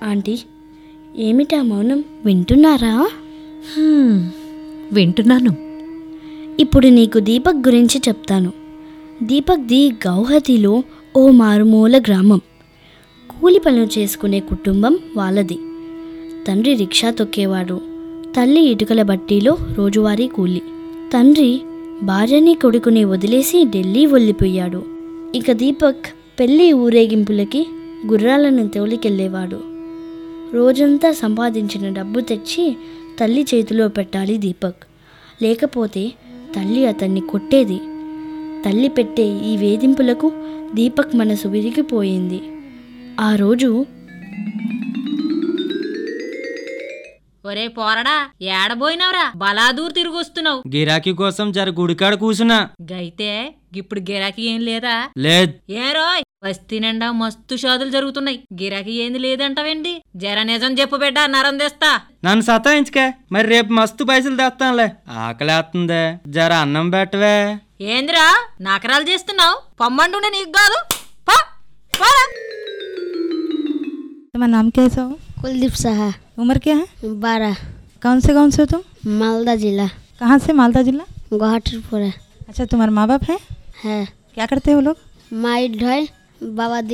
Aunty ఏమిటా మౌనం వింటున్నారా హ్మ్, వింటున్నాను ఇప్పుడు నీకు దీపక్ గురించి చెప్తాను దీపక్ది గౌహతిలో ఓ మారుమూల గ్రామం కూలి పనులు చేసుకునే కుటుంబం వాళ్ళది తండ్రి రిక్షా తొక్కేవాడు తల్లి ఇటుకల బట్టీలో రోజువారీ కూలి తండ్రి భార్యని కొడుకుని వదిలేసి ఢిల్లీ వెళ్ళిపోయాడు ఇక దీపక్ పెళ్లి ఊరేగింపులకి గుర్రాలను తోలికెళ్ళేవాడు రోజంతా సంపాదించిన డబ్బు తెచ్చి తల్లి చేతిలో పెట్టాలి దీపక్ లేకపోతే తల్లి అతన్ని కొట్టేది తల్లి పెట్టే ఈ వేధింపులకు దీపక్ మనసు విరిగిపోయింది ఆ రోజు ఒరే పోరడా ఏడబోయినవరా బలాదూర్ తిరిగొస్తున్నావు గిరాకీ కోసం జర గుడికాడ కూసున్నా గైతే ఇప్పుడు గిరాకీ ఏం లేదా లేదు ఏ రోయ్ బస్తీ నిండా మస్తు షాదులు జరుగుతున్నాయి గిరాకీ ఏంది లేదంటావేంటి జర నిజం చెప్పు బిడ్డ నరం తెస్తా నన్ను సతాయించుకే మరి రేపు మస్తు పైసలు తెస్తానులే ఆకలేస్తుంది జర అన్నం పెట్టవే ఏందిరా నాకరాలు చేస్తున్నావు పొమ్మంటుండే నీకు కాదు పో, పోరా. तुम्हारा नाम कैसा हो కుల్దీప్ సహా उम्र क्या है బారా कौन से गांव से हो तुम మాల్దా జిల్లా कहाँ से मालदा जिला గువాహటిపుర अच्छा तुम्हारे माँ बाप हैं హే क्या करते हो वो लोग మా ఇడ్డు బాబా